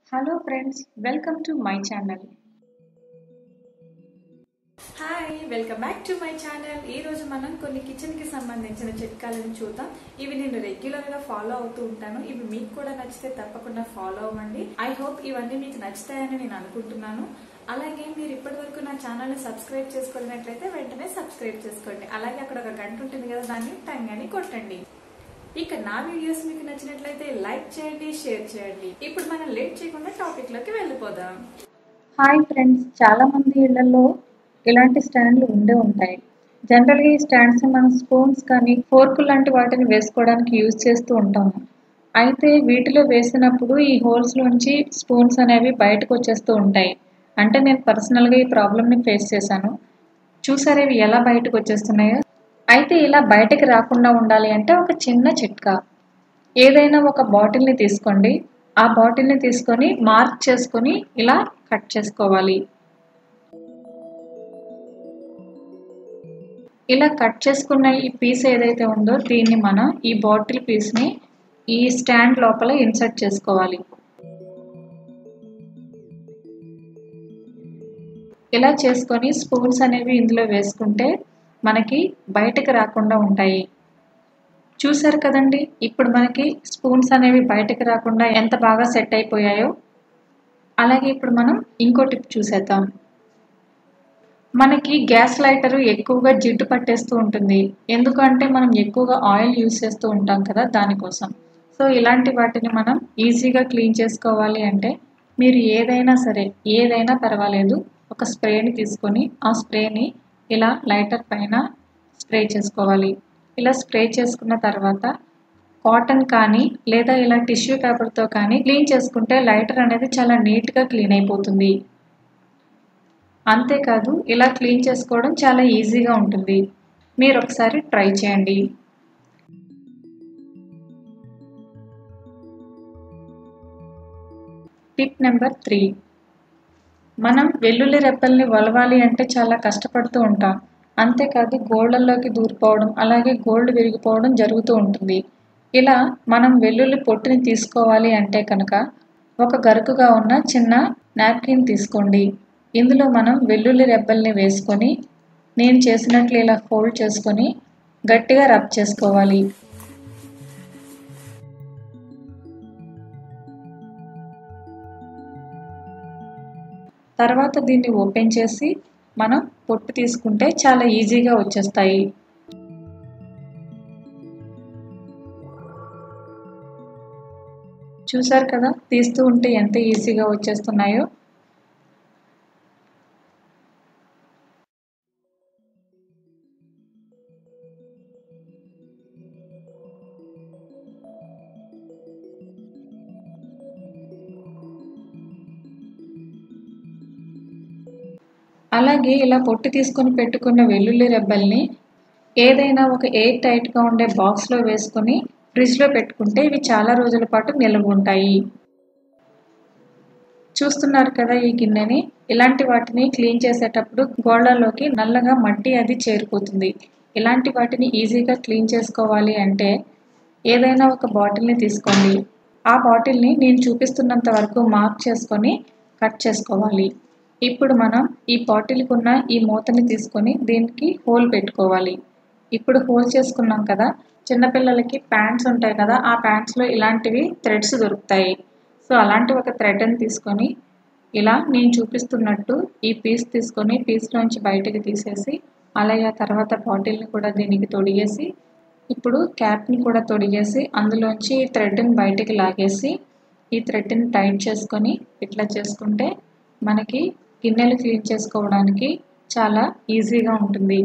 hello friends welcome to my channel hi welcome back to my channel ఈ రోజు మనం కొన్ని కిచెన్ కి సంబంధించిన చిట్కాలను చూద్దాం ఇవి నేను రెగ్యులర్ గా ఫాలో అవుతూ ఉంటాను ఇవి మీకు కూడా నచ్చితే తప్పకుండా ఫాలో అవ్వండి ఐ హోప్ ఇవన్నీ మీకు నచ్చుతాయని నేను అనుకుంటున్నాను అలాగే మీరు ఇప్పటి వరకు నా ఛానల్ ని సబ్స్క్రైబ్ చేసుకోలేనట్లయితే వెంటనే సబ్స్క్రైబ్ చేసుకోండి అలాగే అక్కడ ఒక గంట ఉంటుంది కదా దాన్ని టంగ్ అని కొట్టండి ఇక నా వీడియోస్ మీకు నచ్చినట్లయితే లైక్ చేయండి షేర్ చేయండి ఇప్పుడు మనం లేట్ చేయకుండా టాపిక్ లోకి వెళ్ళిపోదాం హాయ్ ఫ్రెండ్స్ చాలా మంది ఇళ్లలో ఇలాంటి స్టాండ్లు ఉండే ఉంటాయి జనరల్గా ఈ స్టాండ్స్ మనం స్పూన్స్ కానీ ఫోర్క్ లాంటి వాటిని వేసుకోవడానికి యూజ్ చేస్తూ ఉంటాము అయితే వీటిలో వేసినప్పుడు ఈ హోల్స్ నుంచి స్పూన్స్ అనేవి బయటకు వచ్చేస్తూ ఉంటాయి అంటే నేను పర్సనల్గా ఈ ప్రాబ్లమ్ని ఫేస్ చేశాను చూసారు ఇవి ఎలా బయటకు వచ్చేస్తున్నాయో అయితే ఇలా బయటకు రాకుండా ఉండాలి అంటే ఒక చిన్న చిట్కా ఏదైనా ఒక బాటిల్ని తీసుకోండి ఆ బాటిల్ని తీసుకొని మార్క్ చేసుకొని ఇలా కట్ చేసుకోవాలి ఇలా కట్ చేసుకున్న ఈ పీస్ ఏదైతే ఉందో దీన్ని మనం ఈ బాటిల్ పీస్ని ఈ స్టాండ్ లోపల ఇన్సర్ట్ చేసుకోవాలి ఇలా చేసుకొని స్పూన్స్ అనేవి ఇందులో వేసుకుంటే మనకి బయటకు రాకుండా ఉంటాయి చూసారు కదండి ఇప్పుడు మనకి స్పూన్స్ అనేవి బయటకు రాకుండా ఎంత బాగా సెట్ అయిపోయాయో అలాగే ఇప్పుడు మనం ఇంకో టిప్ చూసేద్దాం మనకి గ్యాస్ లైటర్ ఎక్కువగా జిడ్డు పట్టేస్తూ ఉంటుంది ఎందుకంటే మనం ఎక్కువగా ఆయిల్ యూస్ చేస్తూ ఉంటాం కదా దానికోసం సో ఇలాంటి వాటిని మనం ఈజీగా క్లీన్ చేసుకోవాలి అంటే మీరు ఏదైనా సరే ఏదైనా పర్వాలేదు ఒక స్ప్రేని తీసుకొని ఆ స్ప్రేని ఇలా లైటర్ పైన స్ప్రే చేసుకోవాలి ఇలా స్ప్రే చేసుకున్న తర్వాత కాటన్ కానీ లేదా ఇలా టిష్యూ పేపర్తో కానీ క్లీన్ చేసుకుంటే లైటర్ అనేది చాలా నీట్గా క్లీన్ అయిపోతుంది అంతేకాదు ఇలా క్లీన్ చేసుకోవడం చాలా ఈజీగా ఉంటుంది మీరు ఒకసారి ట్రై చేయండి టిప్ నెంబర్ త్రీ మనం వెల్లుల్లి రెప్పల్ని వలవాలి అంటే చాలా కష్టపడుతూ ఉంటాం అంతేకాదు గోల్డ్లలోకి దూరిపోవడం అలాగే గోల్డ్ విరిగిపోవడం జరుగుతూ ఉంటుంది ఇలా మనం వెల్లుల్లి పొట్టుని తీసుకోవాలి అంటే కనుక ఒక గరుకుగా ఉన్న చిన్న నాప్కిన్ తీసుకోండి ఇందులో మనం వెల్లుల్లి రెబ్బల్ని వేసుకొని నేను చేసినట్లు ఇలా ఫోల్డ్ చేసుకొని గట్టిగా రబ్ చేసుకోవాలి తర్వాత దీన్ని ఓపెన్ చేసి మనం పొట్టు తీసుకుంటే చాలా ఈజీగా వచ్చేస్తాయి చూసారు కదా తీస్తూ ఉంటే ఎంత ఈజీగా వచ్చేస్తున్నాయో అలాగే ఇలా పొట్టు తీసుకొని పెట్టుకున్న వెల్లుల్లి రెబ్బల్ని ఏదైనా ఒక ఎయిర్ టైట్గా ఉండే బాక్స్లో వేసుకొని ఫ్రిడ్జ్లో పెట్టుకుంటే ఇవి చాలా రోజుల పాటు నిల్వ ఉంటాయి చూస్తున్నారు కదా ఈ గిన్నెని ఇలాంటి వాటిని క్లీన్ చేసేటప్పుడు గోడల్లోకి నల్లగా మట్టి అది చేరిపోతుంది ఇలాంటి వాటిని ఈజీగా క్లీన్ చేసుకోవాలి అంటే ఏదైనా ఒక బాటిల్ని తీసుకోండి ఆ బాటిల్ని నేను చూపిస్తున్నంత వరకు మార్క్ చేసుకొని కట్ చేసుకోవాలి ఇప్పుడు మనం ఈ బాటిల్కి ఉన్న ఈ మూతని తీసుకొని దీనికి హోల్ పెట్టుకోవాలి ఇప్పుడు హోల్ చేసుకున్నాం కదా చిన్నపిల్లలకి ప్యాంట్స్ ఉంటాయి కదా ఆ ప్యాంట్స్లో ఇలాంటివి థ్రెడ్స్ దొరుకుతాయి సో అలాంటి ఒక థ్రెడ్ని తీసుకొని ఇలా నేను చూపిస్తున్నట్టు ఈ పీస్ తీసుకొని పీస్లోంచి బయటకు తీసేసి అలాగే ఆ తర్వాత బాటిల్ని కూడా దీనికి తొడిగేసి ఇప్పుడు క్యాప్ని కూడా తొడిగేసి అందులోంచి ఈ థ్రెడ్ని బయటికి లాగేసి ఈ థ్రెడ్ని టైట్ చేసుకొని ఇట్లా చేసుకుంటే మనకి గిన్నెలు క్లీన్ చేసుకోవడానికి చాలా ఈజీగా ఉంటుంది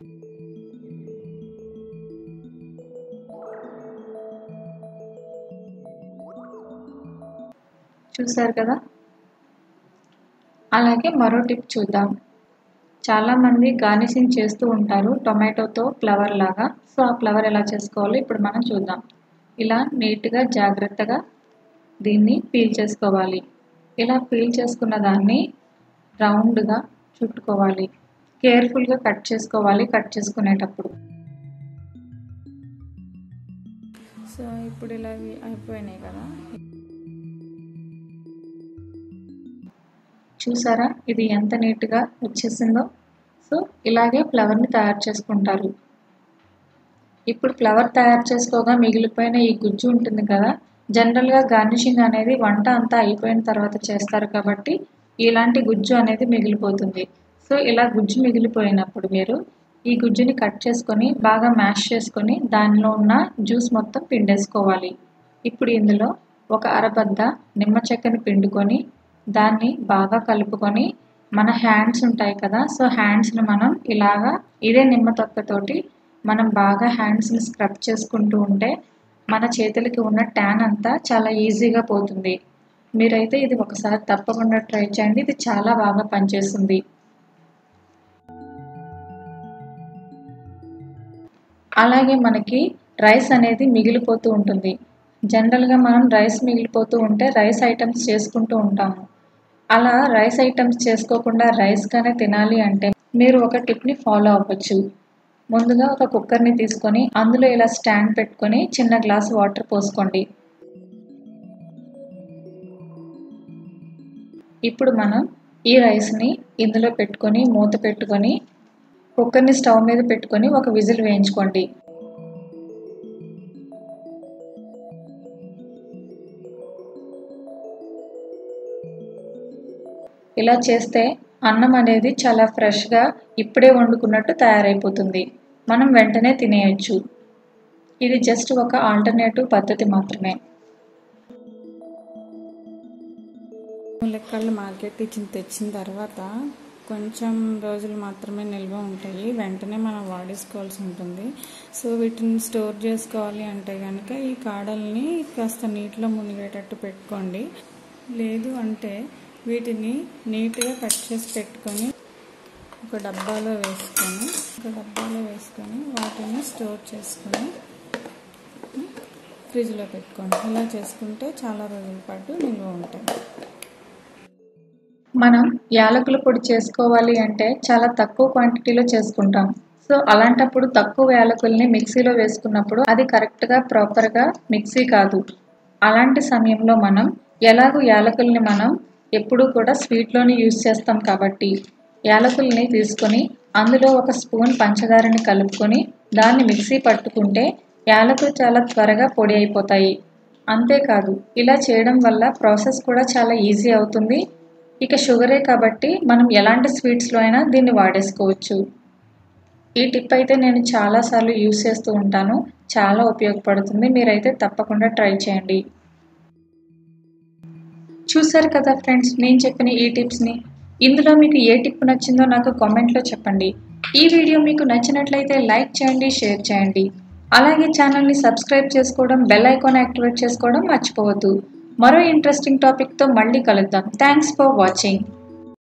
చూసారు కదా అలాగే మరో టిప్ చూద్దాం చాలామంది గార్నిషింగ్ చేస్తూ ఉంటారు టొమాటోతో ఫ్లవర్ లాగా సో ఆ ఫ్లవర్ ఎలా చేసుకోవాలో ఇప్పుడు మనం చూద్దాం ఇలా నీట్గా జాగ్రత్తగా దీన్ని పీల్ చేసుకోవాలి ఇలా పీల్ చేసుకున్న దాన్ని రౌండ్గా చుట్టుకోవాలి కేర్ఫుల్గా కట్ చేసుకోవాలి కట్ చేసుకునేటప్పుడు సో ఇప్పుడు ఇలా ఇవి అయిపోయినాయి కదా చూసారా ఇది ఎంత నీట్గా వచ్చేసిందో సో ఇలాగే ఫ్లవర్ని తయారు చేసుకుంటారు ఇప్పుడు ఫ్లవర్ తయారు చేసుకోగా మిగిలిపోయిన ఈ గుజ్జు ఉంటుంది కదా జనరల్గా గార్నిషింగ్ అనేది వంట అంతా అయిపోయిన తర్వాత చేస్తారు కాబట్టి ఇలాంటి గుజ్జు అనేది మిగిలిపోతుంది సో ఇలా గుజ్జు మిగిలిపోయినప్పుడు మీరు ఈ గుజ్జుని కట్ చేసుకొని బాగా మ్యాష్ చేసుకొని దానిలో ఉన్న జ్యూస్ మొత్తం పిండేసుకోవాలి ఇప్పుడు ఇందులో ఒక అరబద్ద నిమ్మ చెక్కని పిండుకొని దాన్ని బాగా కలుపుకొని మన హ్యాండ్స్ ఉంటాయి కదా సో హ్యాండ్స్ని మనం ఇలాగా ఇదే నిమ్మ తొక్కతోటి మనం బాగా హ్యాండ్స్ని స్క్రబ్ చేసుకుంటూ ఉంటే మన చేతులకి ఉన్న ట్యాన్ అంతా చాలా ఈజీగా పోతుంది మీరైతే ఇది ఒకసారి తప్పకుండా ట్రై చేయండి ఇది చాలా బాగా పనిచేస్తుంది అలాగే మనకి రైస్ అనేది మిగిలిపోతూ ఉంటుంది జనరల్గా మనం రైస్ మిగిలిపోతూ ఉంటే రైస్ ఐటమ్స్ చేసుకుంటూ ఉంటాము అలా రైస్ ఐటమ్స్ చేసుకోకుండా రైస్గానే తినాలి అంటే మీరు ఒక టిప్ని ఫాలో అవ్వచ్చు ముందుగా ఒక కుక్కర్ని తీసుకొని అందులో ఇలా స్టాండ్ పెట్టుకొని చిన్న గ్లాస్ వాటర్ పోసుకోండి ఇప్పుడు మనం ఈ రైస్ని ఇందులో పెట్టుకొని మూత పెట్టుకొని కుక్కర్ని స్టవ్ మీద పెట్టుకొని ఒక విజిల్ వేయించుకోండి ఇలా చేస్తే అన్నం అనేది చాలా ఫ్రెష్గా ఇప్పుడే వండుకున్నట్టు తయారైపోతుంది మనం వెంటనే తినేయచ్చు ఇది జస్ట్ ఒక ఆల్టర్నేటివ్ పద్ధతి మాత్రమే ములక్కాళ్ళు మార్కెట్ ఇచ్చిన తెచ్చిన తర్వాత కొంచెం రోజులు మాత్రమే నిల్వ ఉంటాయి వెంటనే మనం వాడేసుకోవాల్సి ఉంటుంది సో వీటిని స్టోర్ చేసుకోవాలి అంటే కనుక ఈ కాడల్ని కాస్త నీటిలో మునిగేటట్టు పెట్టుకోండి లేదు అంటే వీటిని నీట్గా కట్ చేసి పెట్టుకొని ఒక డబ్బాలో వేసుకొని ఒక డబ్బాలో వేసుకొని వాటిని స్టోర్ చేసుకొని ఫ్రిడ్జ్లో పెట్టుకోండి ఇలా చేసుకుంటే చాలా రోజుల పాటు నిల్వ ఉంటాయి మనం యాలకుల పొడి చేసుకోవాలి అంటే చాలా తక్కువ క్వాంటిటీలో చేసుకుంటాం సో అలాంటప్పుడు తక్కువ యాలకుల్ని మిక్సీలో వేసుకున్నప్పుడు అది కరెక్ట్గా ప్రాపర్గా మిక్సీ కాదు అలాంటి సమయంలో మనం ఎలాగో యాలకుల్ని మనం ఎప్పుడూ కూడా స్వీట్లోనే యూజ్ చేస్తాం కాబట్టి యాలకుల్ని తీసుకొని అందులో ఒక స్పూన్ పంచదారని కలుపుకొని దాన్ని మిక్సీ పట్టుకుంటే యాలకులు చాలా త్వరగా పొడి అయిపోతాయి అంతేకాదు ఇలా చేయడం వల్ల ప్రాసెస్ కూడా చాలా ఈజీ అవుతుంది ఇక షుగరే కాబట్టి మనం ఎలాంటి స్వీట్స్లో అయినా దీన్ని వాడేసుకోవచ్చు ఈ టిప్ అయితే నేను చాలాసార్లు యూస్ చేస్తూ ఉంటాను చాలా ఉపయోగపడుతుంది మీరైతే తప్పకుండా ట్రై చేయండి చూసారు కదా ఫ్రెండ్స్ నేను చెప్పిన ఈ టిప్స్ని ఇందులో మీకు ఏ టిప్ నచ్చిందో నాకు కామెంట్లో చెప్పండి ఈ వీడియో మీకు నచ్చినట్లయితే లైక్ చేయండి షేర్ చేయండి అలాగే ఛానల్ని సబ్స్క్రైబ్ చేసుకోవడం బెల్ ఐకాన్ యాక్టివేట్ చేసుకోవడం మర్చిపోవద్దు మరో ఇంట్రెస్టింగ్ టాపిక్తో మళ్ళీ కలుద్దాం థ్యాంక్స్ ఫర్ వాచింగ్